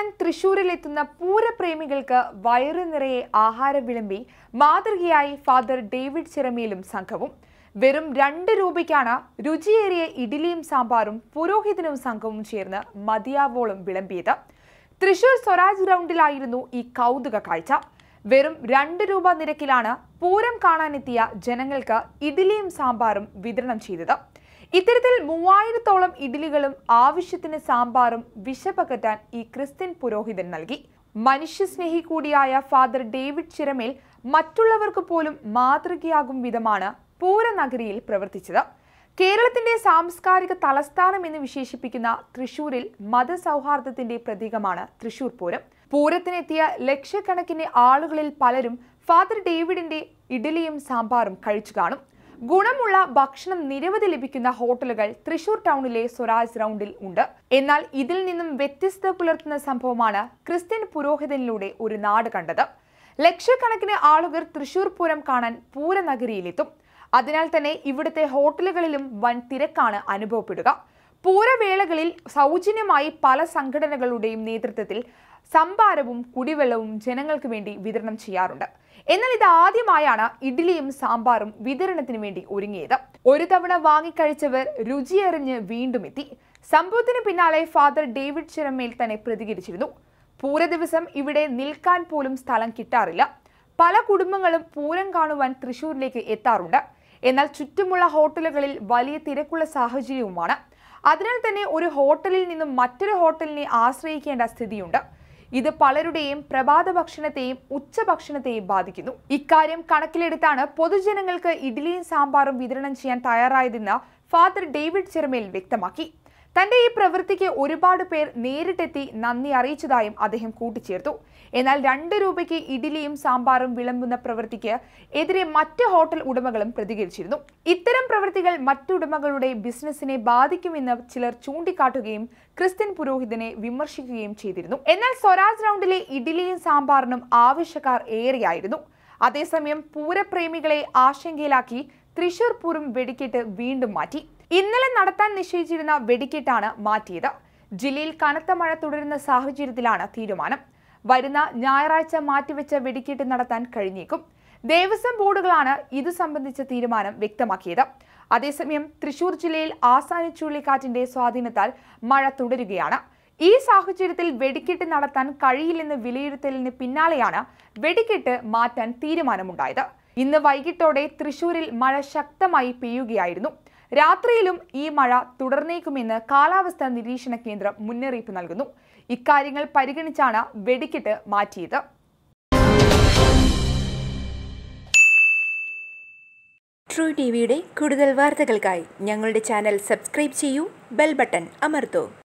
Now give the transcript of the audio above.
കാണാൻ തൃശൂരിലെത്തുന്ന പൂരപ്രേമികൾക്ക് വയറു നിറയെ ആഹാര വിളമ്പി മാതൃകയായി ഫാദർ ഡേവിഡ് ചിറമേലും സംഘവും വെറും രണ്ട് രൂപയ്ക്കാണ് രുചിയേറിയ ഇഡ്ഡലിയും സാമ്പാറും പുരോഹിതനും സംഘവും ചേർന്ന് മതിയാവോളം വിളമ്പിയത് തൃശൂർ സ്വരാജ് ഗ്രൗണ്ടിലായിരുന്നു ഈ കൗതുക കാഴ്ച വെറും രണ്ട് രൂപ നിരക്കിലാണ് പൂരം കാണാനെത്തിയ ജനങ്ങൾക്ക് ഇഡ്ഡലിയും സാമ്പാറും വിതരണം ചെയ്തത് ഇത്തരത്തിൽ മൂവായിരത്തോളം ഇഡ്ഡലികളും ആവശ്യത്തിന് സാമ്പാറും വിശപ്പകറ്റാൻ ഈ ക്രിസ്ത്യൻ പുരോഹിതൻ നൽകി മനുഷ്യസ്നേഹി കൂടിയായ ഫാദർ ഡേവിഡ് ചിറമേൽ മറ്റുള്ളവർക്ക് പോലും മാതൃകയാകും വിധമാണ് പൂരനഗരിയിൽ പ്രവർത്തിച്ചത് കേരളത്തിന്റെ സാംസ്കാരിക തലസ്ഥാനം എന്ന് വിശേഷിപ്പിക്കുന്ന തൃശൂരിൽ മതസൗഹാർദ്ദത്തിന്റെ പ്രതീകമാണ് തൃശൂർ പൂരം പൂരത്തിനെത്തിയ ലക്ഷക്കണക്കിന് ആളുകളിൽ പലരും ഫാദർ ഡേവിഡിന്റെ ഇഡ്ഡലിയും സാമ്പാറും കഴിച്ചു കാണും ഗുണമുള്ള ഭക്ഷണം നിരവധി ലഭിക്കുന്ന ഹോട്ടലുകൾ തൃശൂർ ടൗണിലെ സ്വരാജ് റൗണ്ടിൽ ഉണ്ട് എന്നാൽ ഇതിൽ നിന്നും വ്യത്യസ്തത പുലർത്തുന്ന സംഭവമാണ് ക്രിസ്ത്യൻ പുരോഹിതനിലൂടെ ഒരു നാട് കണ്ടത് ലക്ഷക്കണക്കിന് ആളുകൾ തൃശൂർ പൂരം കാണാൻ പൂരനഗരിയിലെത്തും അതിനാൽ തന്നെ ഇവിടുത്തെ ഹോട്ടലുകളിലും വൻ തിരക്കാണ് അനുഭവപ്പെടുക പൂരവേളകളിൽ സൗജന്യമായി പല സംഘടനകളുടെയും നേതൃത്വത്തിൽ സംഭാരവും കുടിവെള്ളവും ജനങ്ങൾക്ക് വേണ്ടി വിതരണം ചെയ്യാറുണ്ട് എന്നാൽ ഇത് ആദ്യമായാണ് ഇഡ്ഡലിയും സാമ്പാറും വിതരണത്തിന് വേണ്ടി ഒരുങ്ങിയത് ഒരു തവണ വാങ്ങിക്കഴിച്ചവർ രുചിയറിഞ്ഞ് വീണ്ടും എത്തി സംഭവത്തിന് പിന്നാലെ ഫാദർ ഡേവിഡ് ചിറമേൽ തന്നെ പ്രതികരിച്ചിരുന്നു പൂര ദിവസം ഇവിടെ നിൽക്കാൻ പോലും സ്ഥലം കിട്ടാറില്ല പല കുടുംബങ്ങളും പൂരം കാണുവാൻ തൃശൂരിലേക്ക് എത്താറുണ്ട് എന്നാൽ ചുറ്റുമുള്ള ഹോട്ടലുകളിൽ വലിയ തിരക്കുള്ള സാഹചര്യവുമാണ് അതിനാൽ തന്നെ ഒരു ഹോട്ടലിൽ നിന്നും മറ്റൊരു ഹോട്ടലിനെ ആശ്രയിക്കേണ്ട സ്ഥിതിയുണ്ട് ഇത് പലരുടെയും പ്രഭാത ഭക്ഷണത്തെയും ഉച്ചഭക്ഷണത്തെയും ബാധിക്കുന്നു ഇക്കാര്യം കണക്കിലെടുത്താണ് പൊതുജനങ്ങൾക്ക് ഇഡ്ഡലിയും സാമ്പാറും വിതരണം ചെയ്യാൻ തയ്യാറായതെന്ന് ഫാദർ ഡേവിഡ് ചെറുമേൽ വ്യക്തമാക്കി തന്റെ ഈ പ്രവൃത്തിക്ക് ഒരുപാട് പേർ നേരിട്ടെത്തി നന്ദി അറിയിച്ചതായും അദ്ദേഹം കൂട്ടിച്ചേർത്തു എന്നാൽ രണ്ട് രൂപയ്ക്ക് ഇഡ്ഡലിയും സാമ്പാറും വിളമ്പുന്ന പ്രവൃത്തിക്ക് എതിരെ മറ്റ് ഹോട്ടൽ ഉടമകളും പ്രതികരിച്ചിരുന്നു ഇത്തരം പ്രവൃത്തികൾ മറ്റുടമകളുടെ ബിസിനസിനെ ബാധിക്കുമെന്ന് ചിലർ ചൂണ്ടിക്കാട്ടുകയും ക്രിസ്ത്യൻ പുരോഹിതനെ വിമർശിക്കുകയും ചെയ്തിരുന്നു എന്നാൽ സ്വരാജ് റൗണ്ടിലെ ഇഡ്ഡലിയും സാമ്പാറിനും ആവശ്യക്കാർ ഏറെയായിരുന്നു അതേസമയം പൂരപ്രേമികളെ ആശങ്കയിലാക്കി തൃശൂർ പൂരം വെടിക്കെട്ട് വീണ്ടും മാറ്റി ഇന്നലെ നടത്താൻ നിശ്ചയിച്ചിരുന്ന വെടിക്കെട്ടാണ് മാറ്റിയത് ജില്ലയിൽ കനത്ത മഴ തുടരുന്ന സാഹചര്യത്തിലാണ് തീരുമാനം വരുന്ന ഞായറാഴ്ച മാറ്റിവെച്ച വെടിക്കെട്ട് നടത്താൻ കഴിഞ്ഞേക്കും ദേവസ്വം ബോർഡുകളാണ് ഇതു സംബന്ധിച്ച തീരുമാനം വ്യക്തമാക്കിയത് അതേസമയം തൃശൂർ ജില്ലയിൽ ആസാനി ചുഴലിക്കാറ്റിന്റെ സ്വാധീനത്താൽ മഴ തുടരുകയാണ് ഈ സാഹചര്യത്തിൽ വെടിക്കെട്ട് നടത്താൻ കഴിയില്ലെന്ന് വിലയിരുത്തലിന് പിന്നാലെയാണ് വെടിക്കെട്ട് മാറ്റാൻ തീരുമാനമുണ്ടായത് ഇന്ന് വൈകിട്ടോടെ തൃശൂരിൽ മഴ ശക്തമായി പെയ്യുകയായിരുന്നു രാത്രിയിലും ഈ മഴ തുടർന്നേക്കുമെന്ന് കാലാവസ്ഥാ നിരീക്ഷണ കേന്ദ്രം മുന്നറിയിപ്പ് നൽകുന്നു ഇക്കാര്യങ്ങൾ പരിഗണിച്ചാണ് വെടിക്കെട്ട് മാറ്റിയത് ട്രൂ ടി വിയുടെ കൂടുതൽ വാർത്തകൾക്കായി ഞങ്ങളുടെ ചാനൽ സബ്സ്ക്രൈബ് ചെയ്യൂ ബെൽ ബട്ടൺ അമർത്തൂ